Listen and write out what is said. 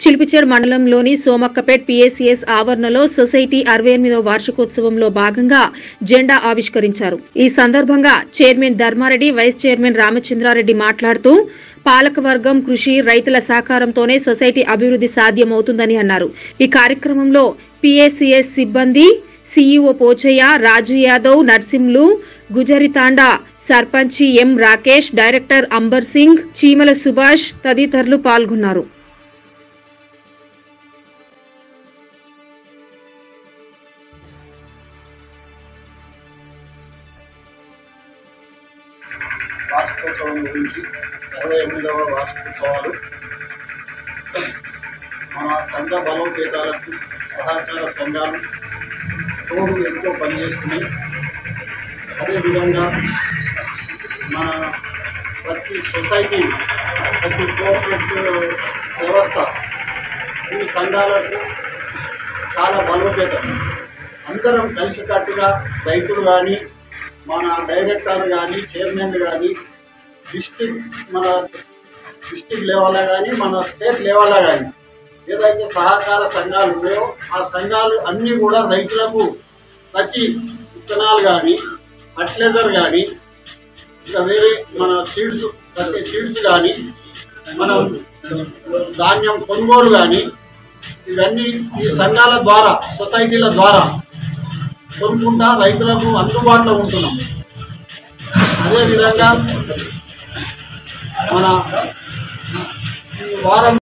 చిలిపిచేడు మండలంలోని సోమక్కపేట్ పీఏసీఎస్ ఆవరణలో సొసైటీ అరవై ఎనిమిదవ వార్షికోత్సవంలో భాగంగా జెండా ఆవిష్కరించారు ఈ సందర్భంగా chairman Dharma Reddy vice chairman Ramachandra Reddy మాట్లాడుతూ పాలకవర్గం కృషి రైతుల సహకారంతోనే సొసైటీ అభివృద్ది సాధ్యమవుతుందని అన్నారు ఈ కార్యక్రమంలో పీఏసీఎస్ సిబ్బంది సీఈఓ పోచయ్య రాజు యాదవ్ నర్సింలు గుజరితాండా సర్పంచి ఎం రాకేష్ డైరెక్టర్ అంబర్ సింగ్ చీమల సుభాష్ తదితరులు పాల్గొన్నారు వార్షికోత్సవం గురించి ఇరవై ఎనిమిదవ వార్షికోత్సవాలు మన సంఘ బలోపేతాలకు సహకార సంఘాలు తోడు ఎంతో పనిచేస్తున్నాయి అదేవిధంగా మన ప్రతి సొసైటీ ప్రతి కోఆపరేటివ్ వ్యవస్థ ఈ సంఘాలకు చాలా బలోపేతం అందరం కలిసికట్టుగా రైతులు కానీ మన డైరెక్టర్ కానీ చైర్మన్ కానీ డిస్టిక్ మన డిస్టిక్ లెవెల్లో కానీ మన స్టేట్ లెవెల్లో కానీ ఏదైతే సహకార సంఘాలు ఉన్నాయో ఆ సంఘాలు అన్నీ కూడా రైతులకు ప్రతి విత్తనాలు కానీ ఫర్టిలైజర్ కానీ ఇంకా వేరే మన సీడ్స్ ప్రతి సీడ్స్ కానీ మనం ధాన్యం కొనుగోలు కానీ ఇవన్నీ ఈ సంఘాల ద్వారా సొసైటీల ద్వారా కొనుక్కుంటా రైతులకు అందుబాటులో ఉంటున్నాం అదేవిధంగా మన ఈ వారం